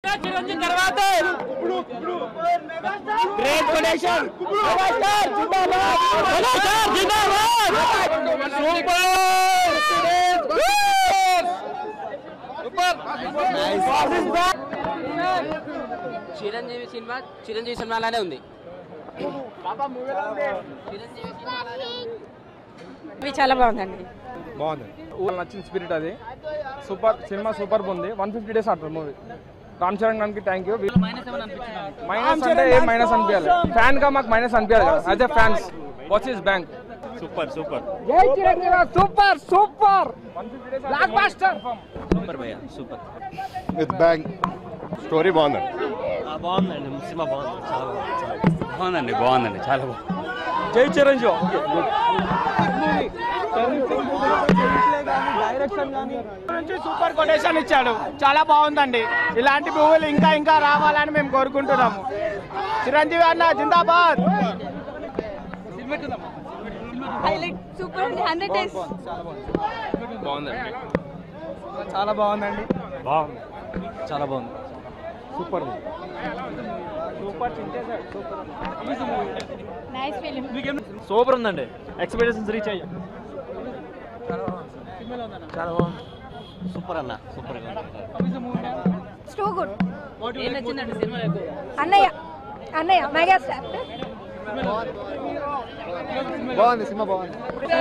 చిరంజీవి తర్వాత గ్రేట్ కొనేషన్ మెగాస్టార్ జిందాబాద్ మెగాస్టార్ జిందాబాద్ సూపర్ చిరంజీవి సినిమా చిరంజీవి సినిమాలానే ఉంది ఇవి చాలా బాగుందండి బాగుంది ఊళ్ళో నచ్చిన స్పిరిట్ అది సూపర్ సినిమా సూపర్ ఉంది వన్ ఫిఫ్టీ డేస్ ఆడుతుంది మూవీ రామ్ చరణ్ గారికి థ్యాంక్ యూ మైనస్ అంటే ఏం మైనస్ అనిపించాలి ఫ్యాన్ గా మాకు మైనస్ అనిపించాలి కదా as a fans watch is bank super super జై Chiranjeevi super super blockbuster super భయ్య సూపర్ విత్ బ్యాంక్ స్టోరీ బాగుందండి బాగుందండి సినిమా బాగుంది చాలా బాగుంది బాగుందండి బాగుందండి చాలా బాగుంది జై చిరంజీవి నుంచి సూపర్ కొటేషన్ ఇచ్చాడు చాలా బాగుందండి ఇలాంటి మూవీలు ఇంకా ఇంకా రావాలని మేము కోరుకుంటున్నాము చిరంజీవి అన్న జిందాబాద్ హైలైట్ సూపర్ హండ్రెడ్ డేస్ బాగుందండి చాలా బాగుందండి బాగుంది చాలా బాగుంది సూపర్ నైస్ ఫిలిం సూపర్ ఉందండి ఎక్స్పెక్టేషన్స్ రీచ్ అయ్యాయి చాలా బాగుంది సూపర్ అన్న సూపర్ స్టూ గుడ్ అన్నయ్య అన్నయ్య మెగాస్టార్ బాగుంది సినిమా బాగుంది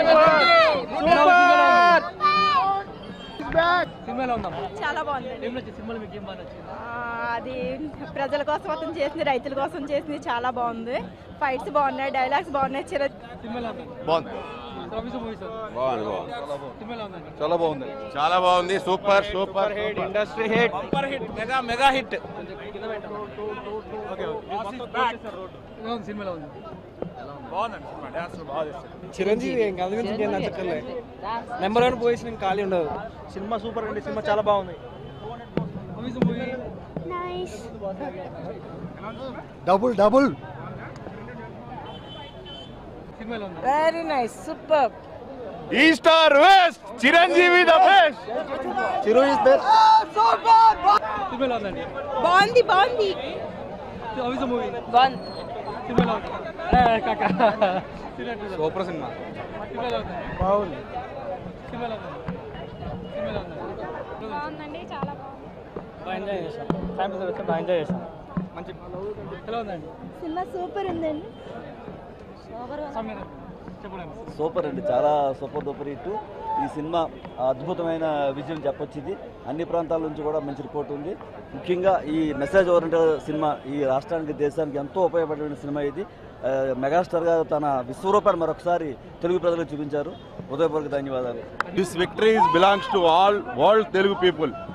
చాలా బాగుంది అది ప్రజల కోసం అతను చేసింది రైతుల కోసం చేసింది చాలా బాగుంది ఫైట్స్ బాగున్నాయి డైలాగ్స్ బాగున్నాయి చిర బాగుంది బాగుంది బాగుంది చాలా బాగుంది చాలా బాగుంది super super hit industry hit super hit mega mega hit Chiranjeevi ఇంకా అందుగురించి ఇంకేం నచ్చక్కర్లే నెంబర్ వన్ పొజిషన్ ఇంకా ఖాళీ ఉండదు సినిమా సూపర్ అండి సినిమా చాలా బాగుంది double double very nice super east or west Chiranjeevi the best Chiru is best బాగుంది బాగుంది బాగుంది సూపర్ సినిమా బాగుంది బాగుందండి చాలా బాగుంది బాగా ఎంజాయ్ చేశాం ఫ్యామిలీతో వచ్చి బాగా ఎంజాయ్ చేశాం మంచి ఎలా ఉందండి సినిమా సూపర్ ఉందండి సూపర్ అండి చాలా సూపర్ డూపర్ హిట్ ఈ సినిమా అద్భుతమైన విజయం చెప్పొచ్చు ఇది అన్ని ప్రాంతాల నుంచి కూడా మంచి రిపోర్ట్ ఉంది ముఖ్యంగా ఈ మెసేజ్ ఓరియంటెడ్ సినిమా ఈ రాష్ట్రానికి దేశానికి ఎంతో ఉపయోగపడిన సినిమా ఇది ఆ, మెగాస్టార్ గారు తన విశ్వరూపాన్ని మరొకసారి తెలుగు ప్రజలకు చూపించారు హృదయపూర్వక ధన్యవాదాలు this victory belongs to all world Telugu people